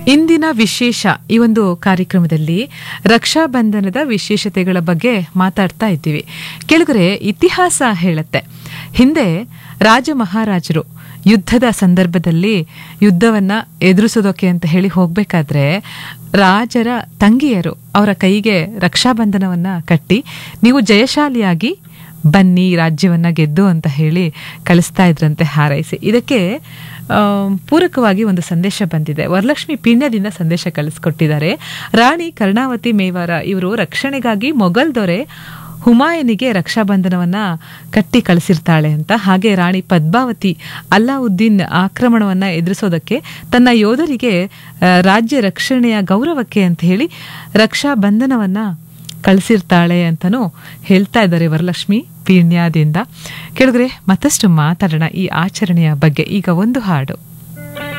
ಇಂದಿನ ವಿಶೇಷ ಈ ಒಂದು ಕಾರ್ಯಕ್ರಮದಲ್ಲಿ ರಕ್ಷಾಬಂಧನದ ವಿಶೇಷತೆಗಳ ಬಗ್ಗೆ ಮಾತಾಡ್ತಾ ಇದ್ದೀವಿ ಕೆಳಗರೆ ಇತಿಹಾಸ ಹೇಳುತ್ತೆ ಹಿಂದೆ ರಾಜ ಮಹಾರಾಜರು ಯುದ್ಧದ ಸಂದರ್ಭದಲ್ಲಿ ಯುದ್ಧವನ್ನ ಎದುರಿಸೋದಕ್ಕೆ ಅಂತ ಹೇಳಿ ಹೋಗ್ಬೇಕಾದ್ರೆ ರಾಜರ ತಂಗಿಯರು ಅವರ ಕೈಗೆ ರಕ್ಷಾಬಂಧನವನ್ನ ಕಟ್ಟಿ ನೀವು ಜಯಶಾಲಿಯಾಗಿ ಬನ್ನಿ ರಾಜ್ಯವನ್ನ ಗೆದ್ದು ಅಂತ ಹೇಳಿ ಕಳಿಸ್ತಾ ಇದ್ರಂತೆ ಹಾರೈಸಿ ಇದಕ್ಕೆ ಆಮ್, ಪೂರಕವಾಗಿ ಒಂದು ಸಂದೇಶ ಬಂದಿದೆ ವರಲಕ್ಷ್ಮಿ ಪಿಣ್ಯದಿಂದ ಸಂದೇಶ ಕಳಿಸ್ಕೊಟ್ಟಿದ್ದಾರೆ ರಾಣಿ ಕರ್ಣಾವತಿ ಮೇವಾರ ಇವರು ರಕ್ಷಣೆಗಾಗಿ ಮೊಘಲ್ ದೊರೆ ಹುಮಾಯನಿಗೆ ರಕ್ಷಾಬಂಧನವನ್ನ ಕಟ್ಟಿ ಕಳಿಸಿರ್ತಾಳೆ ಅಂತ ಹಾಗೆ ರಾಣಿ ಪದ್ಮಾವತಿ ಅಲ್ಲಾವುದ್ದೀನ್ ಆಕ್ರಮಣವನ್ನ ಎದುರಿಸೋದಕ್ಕೆ ತನ್ನ ಯೋಧರಿಗೆ ಆ, ರಾಜ್ಯ ರಕ್ಷಣೆಯ ಗೌರವಕ್ಕೆ ಅಂತ ಹೇಳಿ ರಕ್ಷಾಬಂಧನವನ್ನ ಕಳಿಸಿರ್ತಾಳೆ ಅಂತನೂ ಹೇಳ್ತಾ ಇದ್ದಾರೆ ವರಲಕ್ಷ್ಮಿ ಪೀಣ್ಯದಿಂದ ಕೆಳಗರೆ ಮತ್ತಷ್ಟು ಮಾತಾಡೋಣ ಈ ಆಚರಣೆಯ ಬಗ್ಗೆ ಈಗ ಒಂದು ಹಾಡು